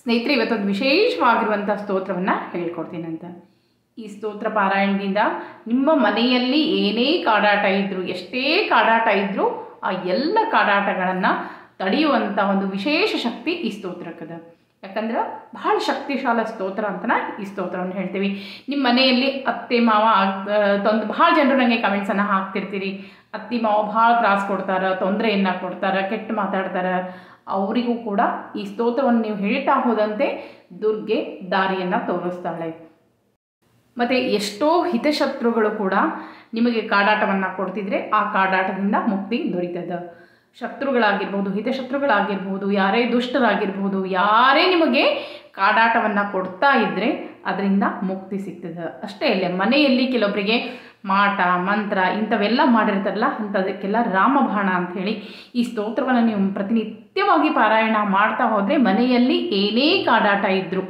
ಸ್ನೇಹಿತರೆ ಇವತ್ತೊಂದು ವಿಶೇಷವಾಗಿರುವಂಥ ಸ್ತೋತ್ರವನ್ನು ಹೇಳ್ಕೊಡ್ತೀನಂತ ಈ ಸ್ತೋತ್ರ ಪಾರಾಯಣದಿಂದ ನಿಮ್ಮ ಮನೆಯಲ್ಲಿ ಏನೇ ಕಾಡಾಟ ಇದ್ದರೂ ಎಷ್ಟೇ ಕಾಡಾಟ ಇದ್ದರೂ ಆ ಎಲ್ಲ ಕಾಡಾಟಗಳನ್ನು ತಡೆಯುವಂಥ ಒಂದು ವಿಶೇಷ ಶಕ್ತಿ ಈ ಸ್ತೋತ್ರಕ್ಕದ ಯಾಕಂದ್ರೆ ಬಹಳ ಶಕ್ತಿಶಾಲ ಸ್ತೋತ್ರ ಅಂತನ ಈ ಸ್ತೋತ್ರವನ್ನು ಹೇಳ್ತೀವಿ ನಿಮ್ಮ ಮನೆಯಲ್ಲಿ ಅತ್ತೆ ಮಾವ ತೊಂದ್ ಭಾಳ ಜನರು ನನಗೆ ಕಮೆಂಟ್ಸನ್ನು ಹಾಕ್ತಿರ್ತೀರಿ ಅತ್ತಿ ಮಾವ ಭಾಳ ತ್ರಾಸ ಕೊಡ್ತಾರೆ ತೊಂದರೆಯನ್ನು ಕೊಡ್ತಾರೆ ಕೆಟ್ಟ ಮಾತಾಡ್ತಾರೆ ಅವರಿಗೂ ಕೂಡ ಈ ಸ್ತೋತ್ರವನ್ನು ನೀವು ಹೇಳ್ತಾ ಹೋದಂತೆ ದುರ್ಗೆ ದಾರಿಯನ್ನು ತೋರಿಸ್ತಾಳೆ ಮತ್ತು ಎಷ್ಟೋ ಹಿತಶತ್ರುಗಳು ಕೂಡ ನಿಮಗೆ ಕಾಡಾಟವನ್ನು ಕೊಡ್ತಿದ್ರೆ ಆ ಕಾಡಾಟದಿಂದ ಮುಕ್ತಿ ದೊರೀತದ ಶತ್ರುಗಳಾಗಿರ್ಬೋದು ಹಿತಶತ್ರುಗಳಾಗಿರ್ಬೋದು ಯಾರೇ ದುಷ್ಟರಾಗಿರ್ಬೋದು ಯಾರೇ ನಿಮಗೆ ಕಾಡಾಟವನ್ನು ಕೊಡ್ತಾ ಇದ್ದರೆ ಅದರಿಂದ ಮುಕ್ತಿ ಸಿಗ್ತದೆ ಅಷ್ಟೇ ಅಲ್ಲೇ ಮನೆಯಲ್ಲಿ ಕೆಲವೊಬ್ಬರಿಗೆ ಮಾಟ ಮಂತ್ರ ಇಂಥವೆಲ್ಲ ಮಾಡಿರ್ತಾರಲ್ಲ ಅಂಥದಕ್ಕೆಲ್ಲ ರಾಮಬಾಣ ಅಂಥೇಳಿ ಈ ಸ್ತೋತ್ರವನ್ನು ನೀವು ಪ್ರತಿನಿತ್ಯವಾಗಿ ಪಾರಾಯಣ ಮಾಡ್ತಾ ಹೋದರೆ ಮನೆಯಲ್ಲಿ ಏನೇ ಕಾಡಾಟ ಇದ್ದರೂ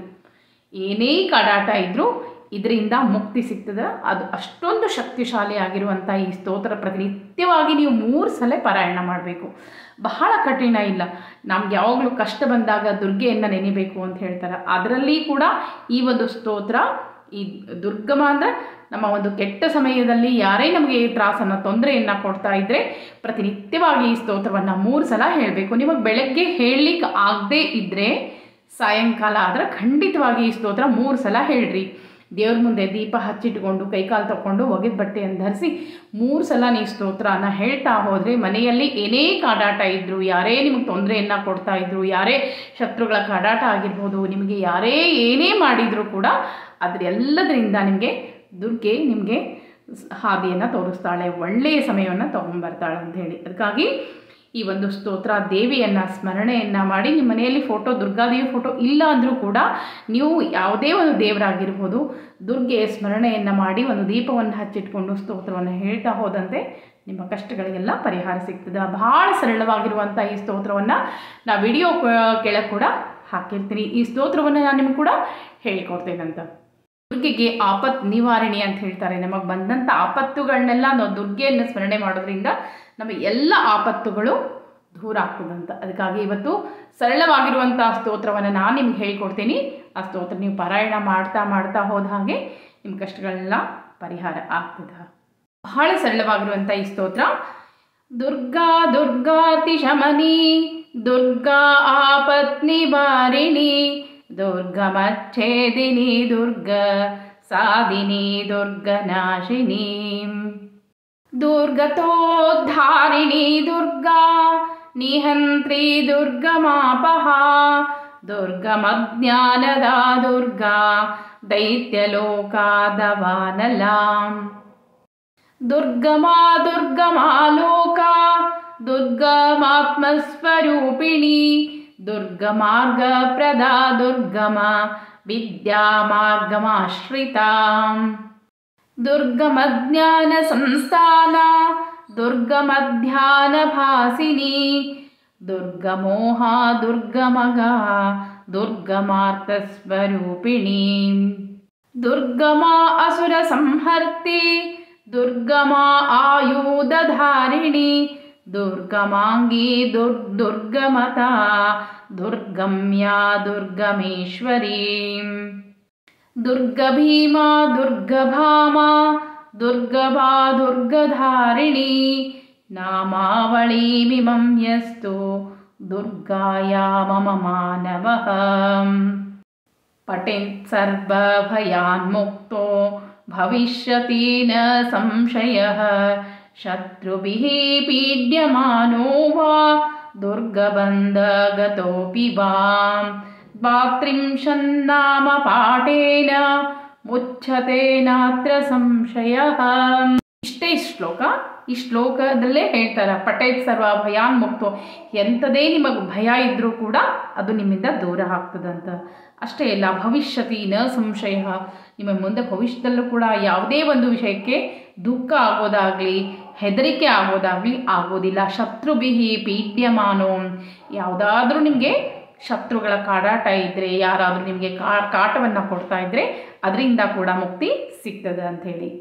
ಏನೇ ಕಾಡಾಟ ಇದ್ದರೂ ಇದರಿಂದ ಮುಕ್ತಿ ಸಿಗ್ತದೆ ಅದು ಅಷ್ಟೊಂದು ಶಕ್ತಿಶಾಲಿ ಆಗಿರುವಂಥ ಈ ಸ್ತೋತ್ರ ಪ್ರತಿನಿತ್ಯವಾಗಿ ನೀವು ಮೂರು ಸಲ ಪಾರಾಯಣ ಮಾಡಬೇಕು ಬಹಳ ಕಠಿಣ ಇಲ್ಲ ನಮ್ಗೆ ಯಾವಾಗಲೂ ಕಷ್ಟ ಬಂದಾಗ ದುರ್ಗೆಯನ್ನು ನೆನೆಬೇಕು ಅಂತ ಹೇಳ್ತಾರೆ ಅದರಲ್ಲಿ ಕೂಡ ಈ ಒಂದು ಸ್ತೋತ್ರ ಈ ದುರ್ಗಮ ಅಂದರೆ ನಮ್ಮ ಒಂದು ಕೆಟ್ಟ ಸಮಯದಲ್ಲಿ ಯಾರೇ ನಮಗೆ ಈ ತ್ರಾಸನ್ನು ತೊಂದರೆಯನ್ನು ಕೊಡ್ತಾ ಇದ್ದರೆ ಪ್ರತಿನಿತ್ಯವಾಗಿ ಈ ಸ್ತೋತ್ರವನ್ನು ಮೂರು ಸಲ ಹೇಳಬೇಕು ನಿಮಗೆ ಬೆಳಗ್ಗೆ ಹೇಳಲಿಕ್ಕೆ ಆಗದೇ ಇದ್ದರೆ ಸಾಯಂಕಾಲ ಆದರೆ ಖಂಡಿತವಾಗಿ ಈ ಸ್ತೋತ್ರ ಮೂರು ಸಲ ಹೇಳ್ರಿ ದೇವ್ರ ಮುಂದೆ ದೀಪ ಹಚ್ಚಿಟ್ಕೊಂಡು ಕೈಕಾಲು ತಗೊಂಡು ಒಗೆದ ಬಟ್ಟೆಯನ್ನು ಧರಿಸಿ ಮೂರು ಸಲ ನೀವು ಸ್ತೋತ್ರನ ಹೇಳ್ತಾ ಹೋದರೆ ಮನೆಯಲ್ಲಿ ಏನೇ ಕಾಡಾಟ ಇದ್ದರೂ ಯಾರೇ ನಿಮಗೆ ತೊಂದರೆಯನ್ನು ಕೊಡ್ತಾ ಇದ್ದರು ಯಾರೇ ಶತ್ರುಗಳ ಕಾಡಾಟ ಆಗಿರ್ಬೋದು ನಿಮಗೆ ಯಾರೇ ಏನೇ ಮಾಡಿದರೂ ಕೂಡ ಅದರೆಲ್ಲದರಿಂದ ನಿಮಗೆ ದುರ್ಗೆ ನಿಮಗೆ ಹಾದಿಯನ್ನು ತೋರಿಸ್ತಾಳೆ ಒಳ್ಳೆಯ ಸಮಯವನ್ನು ತೊಗೊಂಬರ್ತಾಳೆ ಅಂತ ಹೇಳಿ ಅದಕ್ಕಾಗಿ ಈ ಒಂದು ಸ್ತೋತ್ರ ದೇವಿಯನ್ನು ಸ್ಮರಣೆಯನ್ನು ಮಾಡಿ ನಿಮ್ಮ ಮನೆಯಲ್ಲಿ ಫೋಟೋ ದುರ್ಗಾದೇವಿ ಫೋಟೋ ಇಲ್ಲ ಅಂದರೂ ಕೂಡ ನೀವು ಯಾವುದೇ ಒಂದು ದೇವರಾಗಿರ್ಬೋದು ದುರ್ಗೆಯ ಸ್ಮರಣೆಯನ್ನು ಮಾಡಿ ಒಂದು ದೀಪವನ್ನು ಹಚ್ಚಿಟ್ಕೊಂಡು ಸ್ತೋತ್ರವನ್ನು ಹೇಳ್ತಾ ಹೋದಂತೆ ನಿಮ್ಮ ಕಷ್ಟಗಳಿಗೆಲ್ಲ ಪರಿಹಾರ ಸಿಗ್ತದೆ ಭಾಳ ಸರಳವಾಗಿರುವಂಥ ಈ ಸ್ತೋತ್ರವನ್ನು ನಾ ವಿಡಿಯೋ ಕೆಳಗೆ ಕೂಡ ಹಾಕಿರ್ತೀನಿ ಈ ಸ್ತೋತ್ರವನ್ನು ನಾನು ನಿಮ್ಗೆ ಕೂಡ ಹೇಳ್ಕೊಡ್ತೇನಂತ ದುರ್ಗೆಗೆ ಆಪತ್ ನಿವಾರಣೆ ಅಂತ ಹೇಳ್ತಾರೆ ನಮಗೆ ಬಂದಂಥ ಆಪತ್ತುಗಳನ್ನೆಲ್ಲ ನಾವು ದುರ್ಗೆಯನ್ನು ಸ್ಮರಣೆ ಮಾಡೋದ್ರಿಂದ ನಮ್ಮ ಎಲ್ಲ ಆಪತ್ತುಗಳು ದೂರ ಆಗ್ತದಂತ ಅದಕ್ಕಾಗಿ ಇವತ್ತು ಸರಳವಾಗಿರುವಂಥ ಸ್ತೋತ್ರವನ್ನು ನಾನು ನಿಮ್ಗೆ ಹೇಳ್ಕೊಡ್ತೀನಿ ಆ ಸ್ತೋತ್ರ ನೀವು ಪಾರಾಯಣ ಮಾಡ್ತಾ ಮಾಡ್ತಾ ಹೋದ ಹಾಗೆ ನಿಮ್ಮ ಕಷ್ಟಗಳೆಲ್ಲ ಪರಿಹಾರ ಆಗ್ತದೆ ಬಹಳ ಸರಳವಾಗಿರುವಂಥ ಈ ಸ್ತೋತ್ರ ದುರ್ಗಾ ದುರ್ಗಾತಿ ಶಮನಿ ದುರ್ಗಾ ಆಪತ್ ನಿವಾರಿಣಿ ದುರ್ಗಮಚ್ಛೇದಿನಿ ದುರ್ಗ ಸಾದಿನಿ ದುರ್ಗನಾಶಿನಿ ದುರ್ಗತೋದ್ಧಾರಿಣಿ ದುರ್ಗಾ ನಿಹಂತ್ರಿ ದುರ್ಗಮಾಪಹ ದುರ್ಗಮಜ್ಞಾನದ ದುರ್ಗಾ ದೈತ್ಯಲೋಕಾದವಾನಲಾಂ ದುರ್ಗಮಾ ದುರ್ಗಮಾಲೋಕಾ ದುರ್ಗಮಾತ್ಮಸ್ವರೂಪಿಣಿ ದುರ್ಗಮಾರ್ಗಪ್ರದಾ ದುರ್ಗಮ ವಿದ್ಯಾಮಾರ್ಗಮಾಶ್ರಿತಾ ದುರ್ಗಮಜ್ಞಾನಸಂಸ್ಥಾನ ದುರ್ಗಮಧ್ಯಾನಭಾಸಿನಿ ದುರ್ಗಮೋಹ ದುರ್ಗಮಗ ದುರ್ಗಮಾರ್ಥಸ್ವರೂಪಿಣಿ ದುರ್ಗಮಾ ಅಸುರ ಸಂಹರ್ತಿ ದುರ್ಗಮಾ ಆಯುಧಧಾರಿಣಿ ದುರ್ಗಮಾಂಗಿ ದುರ್ ದುರ್ಗಮತಾ ದುರ್ಗಮ್ಯಾ ದುರ್ಗಮೇಶ್ವರೀ ದುರ್ಗಭೀಮಾ ದುರ್ಗಭಾಮಾ ದುರ್ಗಭಾ ದುರ್ಗಧಾರಿಣಿ ನಾಮಾವಳೀಮಿಮಂ ಯಸ್ತು ದುರ್ಗಾಯಾ ಮಮ ಮಾನವಃ ಪಠೇತ್ ಸರ್ವಭಯಾನ್ಮುಕ್ತೋ ಭವಿಷ್ಯತಿ ನ ಸಂಶಯಃ ಶತ್ರುಭಿः ಪೀಡ್ಯಮಾನೋ ವಾ ದುರ್ಗಬन्धगतोऽपि वां द्वात्रिंशन्नाम पाठेन ಮುಚ್ಚತೆ ನಾತ್ರ ಸಂಶಯ ಇಷ್ಟೇ ಶ್ಲೋಕ ಈ ಶ್ಲೋಕದಲ್ಲೇ ಹೇಳ್ತಾರೆ ಪಟೇತ್ ಸರ್ವ ಭಯಾನ್ ಮುಕ್ತೋ ಎಂಥದೇ ನಿಮಗೆ ಭಯ ಇದ್ದರೂ ಕೂಡ ಅದು ನಿಮ್ಮಿಂದ ದೂರ ಆಗ್ತದಂತ ಅಷ್ಟೇ ಅಲ್ಲ ಭವಿಷ್ಯತಿ ನ ಸಂಶಯ ನಿಮ್ಮ ಮುಂದೆ ಭವಿಷ್ಯದಲ್ಲೂ ಕೂಡ ಯಾವುದೇ ಒಂದು ವಿಷಯಕ್ಕೆ ದುಃಖ ಆಗೋದಾಗಲಿ ಹೆದರಿಕೆ ಆಗೋದಾಗಲಿ ಆಗೋದಿಲ್ಲ ಶತ್ರುಬಿಹಿ ಪೀಡ್ಯಮಾನೋ ಯಾವುದಾದ್ರೂ ನಿಮಗೆ ಶತ್ರುಗಳ ಕಾಡಾಟ ಇದ್ದರೆ ಯಾರಾದರೂ ನಿಮಗೆ ಕಾ ಕಾಟವನ್ನು ಕೊಡ್ತಾ ಇದ್ದರೆ ಅದರಿಂದ ಕೂಡ ಮುಕ್ತಿ ಸಿಗ್ತದೆ ಅಂಥೇಳಿ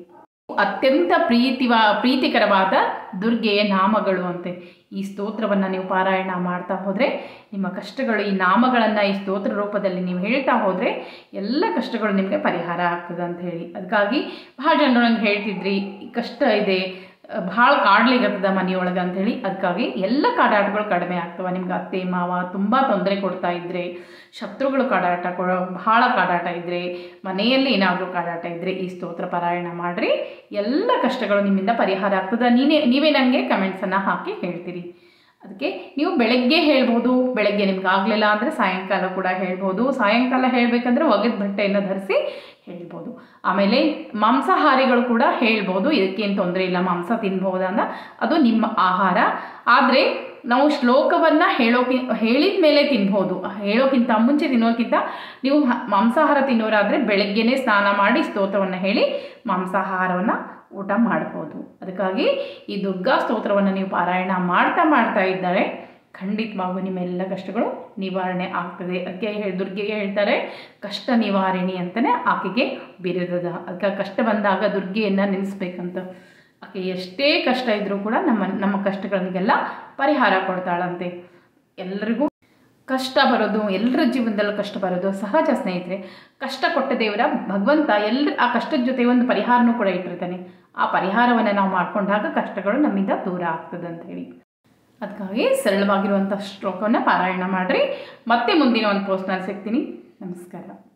ಅತ್ಯಂತ ಪ್ರೀತಿವ ಪ್ರೀತಿಕರವಾದ ದುರ್ಗೆಯ ನಾಮಗಳು ಅಂತೆ ಈ ಸ್ತೋತ್ರವನ್ನು ನೀವು ಪಾರಾಯಣ ಮಾಡ್ತಾ ಹೋದರೆ ನಿಮ್ಮ ಕಷ್ಟಗಳು ಈ ನಾಮಗಳನ್ನು ಈ ಸ್ತೋತ್ರ ರೂಪದಲ್ಲಿ ನೀವು ಹೇಳ್ತಾ ಹೋದರೆ ಎಲ್ಲ ಕಷ್ಟಗಳು ನಿಮಗೆ ಪರಿಹಾರ ಆಗ್ತದೆ ಅಂತ ಹೇಳಿ ಅದಕ್ಕಾಗಿ ಭಾಳ ಜನರು ನಂಗೆ ಹೇಳ್ತಿದ್ರಿ ಈ ಕಷ್ಟ ಇದೆ ಭಾಳ ಕಾಡ್ಲಿಗತ್ತದ ಮನೆಯೊಳಗೆ ಅಂಥೇಳಿ ಅದಕ್ಕಾಗಿ ಎಲ್ಲ ಕಾಡಾಟಗಳು ಕಡಿಮೆ ಆಗ್ತವೆ ನಿಮ್ಗೆ ಅತ್ತೆ ಮಾವ ತುಂಬ ತೊಂದರೆ ಕೊಡ್ತಾ ಇದ್ದರೆ ಶತ್ರುಗಳು ಕಾಡಾಟ ಕೊಡೋ ಭಾಳ ಕಾಡಾಟ ಇದ್ದರೆ ಮನೆಯಲ್ಲಿ ಏನಾದರೂ ಕಾಡಾಟ ಇದ್ದರೆ ಈ ಸ್ತೋತ್ರ ಪಾರಾಯಣ ಮಾಡಿರಿ ಎಲ್ಲ ಕಷ್ಟಗಳು ನಿಮ್ಮಿಂದ ಪರಿಹಾರ ಆಗ್ತದೆ ನೀನೇ ನೀವೇ ನನಗೆ ಕಮೆಂಟ್ಸನ್ನು ಹಾಕಿ ಹೇಳ್ತೀರಿ ಅದಕ್ಕೆ ನೀವು ಬೆಳಗ್ಗೆ ಹೇಳ್ಬೋದು ಬೆಳಗ್ಗೆ ನಿಮ್ಗೆ ಆಗಲಿಲ್ಲ ಅಂದರೆ ಸಾಯಂಕಾಲ ಕೂಡ ಹೇಳ್ಬೋದು ಸಾಯಂಕಾಲ ಹೇಳಬೇಕಂದ್ರೆ ಒಗೆದ ಬಟ್ಟೆಯನ್ನು ಧರಿಸಿ ಹೇಳ್ಬೋದು ಆಮೇಲೆ ಮಾಂಸಾಹಾರಿಗಳು ಕೂಡ ಹೇಳ್ಬೋದು ಇದಕ್ಕೇನು ತೊಂದರೆ ಇಲ್ಲ ಮಾಂಸ ತಿನ್ಬೋದಂದ ಅದು ನಿಮ್ಮ ಆಹಾರ ಆದರೆ ನಾವು ಶ್ಲೋಕವನ್ನು ಹೇಳೋಕಿ ಹೇಳಿದ ಮೇಲೆ ತಿನ್ಬೋದು ಹೇಳೋಕ್ಕಿಂತ ಮುಂಚೆ ತಿನ್ನೋಕ್ಕಿಂತ ನೀವು ಹ- ಮಾಂಸಾಹಾರ ತಿನ್ನೋರಾದರೆ ಬೆಳಗ್ಗೆನೇ ಸ್ನಾನ ಮಾಡಿ ಸ್ತೋತ್ರವನ್ನು ಹೇಳಿ ಮಾಂಸಾಹಾರವನ್ನು ಊಟ ಮಾಡ್ಬೋದು ಅದಕ್ಕಾಗಿ ಈ ದುರ್ಗಾ ಸ್ತೋತ್ರವನ್ನು ನೀವು ಪಾರಾಯಣ ಮಾಡ್ತಾ ಮಾಡ್ತಾ ಇದ್ದರೆ ಖಂಡಿತವಾಗೂ ನಿಮ್ಮೆಲ್ಲ ಕಷ್ಟಗಳು ನಿವಾರಣೆ ಆಗ್ತದೆ ಅದಕ್ಕೆ ಹೇಳಿ ದುರ್ಗೆಗೆ ಹೇಳ್ತಾರೆ ಕಷ್ಟ ನಿವಾರಣಿ ಅಂತಲೇ ಆಕೆಗೆ ಬಿರುದದ ಅದಕ್ಕೆ ಕಷ್ಟ ಬಂದಾಗ ದುರ್ಗೆಯನ್ನು ನೆನೆಸ್ಬೇಕಂತ ಆಕೆ ಎಷ್ಟೇ ಕಷ್ಟ ಇದ್ದರೂ ಕೂಡ ನಮ್ಮ ನಮ್ಮ ಕಷ್ಟಗಳಿಗೆಲ್ಲ ಪರಿಹಾರ ಕೊಡ್ತಾಳಂತೆ ಎಲ್ರಿಗೂ ಕಷ್ಟ ಬರೋದು ಎಲ್ಲರ ಜೀವನದಲ್ಲೂ ಕಷ್ಟ ಬರೋದು ಸಹಜ ಸ್ನೇಹಿತರೆ ಕಷ್ಟ ಕೊಟ್ಟ ದೇವರ ಭಗವಂತ ಎಲ್ಲ ಆ ಕಷ್ಟದ ಜೊತೆ ಒಂದು ಪರಿಹಾರನೂ ಕೂಡ ಇಟ್ಟಿರ್ತಾನೆ ಆ ಪರಿಹಾರವನ್ನು ನಾವು ಮಾಡ್ಕೊಂಡಾಗ ಕಷ್ಟಗಳು ನಮ್ಮಿಂದ ದೂರ ಆಗ್ತದೆ ಅಂತ ಹೇಳಿ ಅದಕ್ಕಾಗಿ ಸರಳವಾಗಿರುವಂಥ ಶ್ಲೋಕವನ್ನು ಪಾರಾಯಣ ಮಾಡಿರಿ ಮತ್ತೆ ಮುಂದಿನ ಒಂದು ಪೋಸ್ಟ್ನಲ್ಲಿ ಸಿಗ್ತೀನಿ ನಮಸ್ಕಾರ